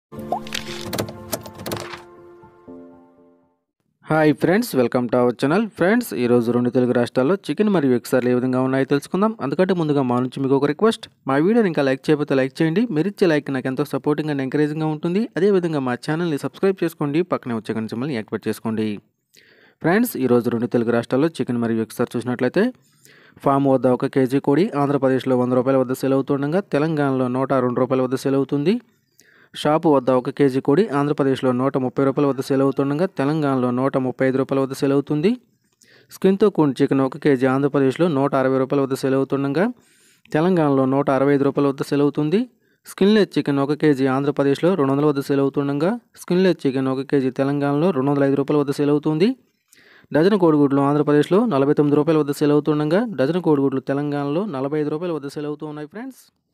hi friends welcome to our channel friends ఈరోజు రెండు తెలుగు రాష్ట్రాల్లో చికెన్ మరియు ఎక్సార్లు ఏ విధంగా ఉన్నాయో తెలుసుకుందాం అందుకంటే ముందుగా మా నుంచి మీకు ఒక రిక్వెస్ట్ మా వీడియోని ఇంకా లైక్ చేయకపోతే లైక్ చేయండి మీరు ఇచ్చే లైక్ నాకు ఎంతో సపోర్టింగ్ అండ్ ఎంకరేజింగ్గా ఉంటుంది అదేవిధంగా మా ఛానల్ని సబ్స్క్రైబ్ చేసుకోండి పక్కనే వచ్చే గంట సింబల్ని యాక్టివేట్ చేసుకోండి ఫ్రెండ్స్ ఈరోజు రెండు తెలుగు రాష్ట్రాల్లో చికెన్ మరియు ఎక్సార్ చూసినట్లయితే ఫామ్ వద్ద ఒక కేజీ కోడి ఆంధ్రప్రదేశ్లో వంద రూపాయల వద్ద సేల్ అవుతుండగా తెలంగాణలో నూట రెండు రూపాయల వద్ద సేల్ అవుతుంది షాపు వద్ద ఒక కేజీ కోడి ఆంధ్రప్రదేశ్లో నూట ముప్పై రూపాయల వద్ద సేల్ అవుతుండగా తెలంగాణలో నూట ముప్పై ఐదు రూపాయల వద్ద సేల్ అవుతుంది స్కిన్తో కూడిన చికెన్ ఒక కేజీ ఆంధ్రప్రదేశ్లో నూట అరవై రూపాయల వద్ద సేల్ అవుతుండగా తెలంగాణలో నూట అరవై ఐదు రూపాయల వద్ద సేల్ అవుతుంది స్కిన్లెస్ చికెన్ ఒక కేజీ ఆంధ్రప్రదేశ్లో రెండు వందల వద్ద సేల్ అవుతుండగా స్కిన్లెస్ చికెన్ ఒక కేజీ తెలంగాణలో రెండు వందల ఐదు రూపాయల వద్ద సేల్ అవుతుంది డజన్ కోడిగుడ్లు ఆంధ్రప్రదేశ్లో నలభై తొమ్మిది రూపాయల వద్ద సేల్ అవుతుండగా డజన్ కోడిగుడ్లు తెలంగాణలో నలభై ఐదు రూపాయల వద్ద సేల్ అవుతూ ఉన్నాయి ఫ్రెండ్స్